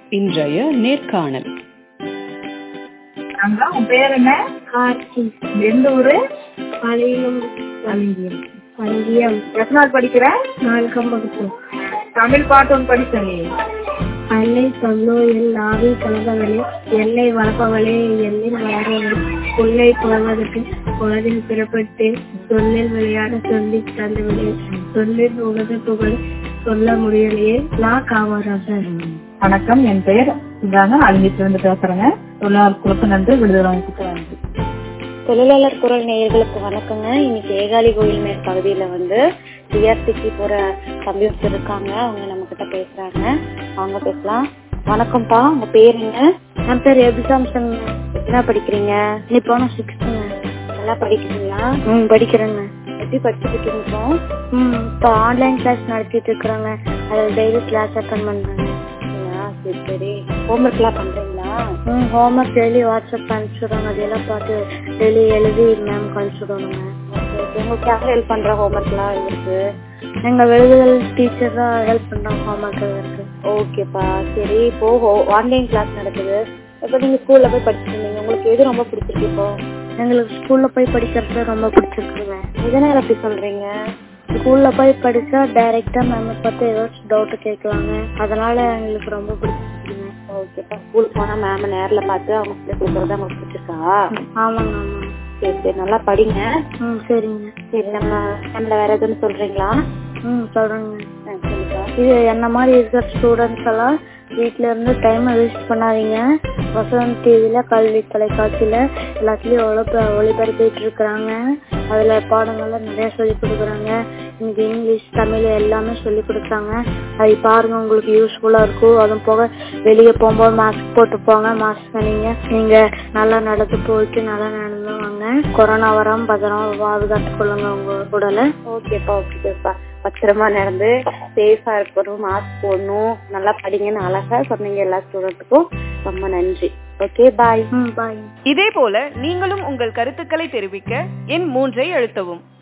இன்றைய நேர்காணல் அங்க உன் பேர் என்ன கார்த்தி எந்த ஊரு பழையம் அலிங்கியம் பங்கியம் எத்தனாவது படிக்கிற நான்காம் வகுப்பு தமிழ் பாட்டு ஒன்று படிச்ச நீ அன்னை சொன்னோ என் ஆவி கலந்தவளே என்னை வளர்ப்பவளே என்னில் வளரவளே உன்னை புலவதற்கு உலகில் பிறப்பட்டு சொல்லில் விளையாட சொல்லி தந்தவளே சொல்லில் உலக புகழ் சொல்ல முடியலையே நான் காமராஜர் வணக்கம் என் பெயர் இதாங்க அலிங்கத்திலிருந்து பேசுறேங்க தொழிலாளர் குழுக்கு நன்றி விடுதலை அமைப்புக்கு நன்றி தொழிலாளர் குரல் நேயர்களுக்கு வணக்கங்க இன்னைக்கு ஏகாலி கோயில் மேல் பகுதியில வந்து டிஆர்சிக்கு போற தம்பி ஒருத்தர் இருக்காங்க அவங்க நம்ம கிட்ட பேசுறாங்க அவங்க பேசலாம் வணக்கம்ப்பா உங்க பேர் என்ன என் பேர் எபிசாம்சன் என்ன படிக்கிறீங்க இப்போ சிக்ஸ்த்துங்க நல்லா படிக்கிறீங்களா ம் படிக்கிறேங்க எப்படி படிச்சுட்டு இருக்கீங்க இப்போ ம் இப்போ ஆன்லைன் கிளாஸ் நடத்திட்டு இருக்கிறாங்க அதில் டெய்லி கிளாஸ் அட்டன் பண்றாங்க அப்படியா? சரி சரி ஹோம்ஒர்க்லாம் பண்றீங்களா ம் ஹோம்ஒர்க் டெய்லி வாட்ஸ்அப் அனுப்பிச்சுடுறாங்க அதெல்லாம் பார்த்து டெய்லி எழுதி மேம்க்கு அனுப்பிச்சுடுவாங்க உங்களுக்கு யாரும் ஹெல்ப் பண்ற ஹோம்ஒர்க்லாம் இருக்கு எங்க விழுதுகள் டீச்சர் தான் ஹெல்ப் பண்றாங்க ஹோம்ஒர்க் இருக்கு ஓகேப்பா சரி இப்போ ஆன்லைன் கிளாஸ் நடக்குது இப்போ நீங்க ஸ்கூல்ல போய் படிச்சுட்டு இருந்தீங்க உங்களுக்கு எது ரொம்ப பிடிச்சிருக்கு இப்போ எங்களுக்கு ஸ்கூல்ல போய் படிக்கிறது ரொம்ப பிடிச்சிருக்குங்க எதனால அப்படி சொல்றீங்க ஸ்கூல்ல போய் படிச்சா டைரக்டா மேம் பார்த்து ஏதாச்சும் டவுட் கேட்கலாங்க அதனால எங்களுக்கு ரொம்ப பிடிச்சிருக்குங்க ஓகேப்பா ஸ்கூல் போனா மேம் நேர்ல பார்த்து அவங்க சொல்லி கொடுக்கறது உங்களுக்கு பிடிச்சிருக்கா ஆமாங்க ஆமாங்க சரி சரி நல்லா படிங்க ம் சரிங்க சரி நம்ம நம்மள வேற எதுவும் சொல்றீங்களா ம் சொல்றேங்க இது என்ன மாதிரி இருக்கிற ஸ்டூடெண்ட்ஸ் எல்லாம் வீட்ல இருந்து டைம் வேஸ்ட் பண்ணாதீங்க வசந்த் டிவில கல்வி தொலைக்காட்சியில எல்லாத்துலயும் ஒளிப ஒளிபரப்பிட்டு இருக்கிறாங்க அதுல பாடங்கள்லாம் நிறைய சொல்லி கொடுக்குறாங்க இன்னைக்கு இங்கிலீஷ் தமிழ் எல்லாமே சொல்லி கொடுக்குறாங்க அது பாருங்க உங்களுக்கு யூஸ்ஃபுல்லா இருக்கும் அதுவும் போக வெளியே போகும்போது மாஸ்க் போட்டு போங்க மாஸ்க் நீங்க நீங்க நல்லா நடந்து போயிட்டு நல்லா நடந்து வாங்க கொரோனா வராம பத்திரமா பாதுகாத்து கொள்ளுங்க உங்க உடலை ஓகேப்பா ஓகேப்பா பத்திரமா நடந்து சேஃபா இருக்கணும் மாஸ்க் போடணும் நல்லா படிங்கன்னு அழகா சொன்னீங்க எல்லா ஸ்டூடெண்ட்டுக்கும் ரொம்ப நன்றி ஓகே பாய் ம் பாய் இதே போல நீங்களும் உங்கள் கருத்துக்களை தெரிவிக்க எண் மூன்றை அழுத்தவும்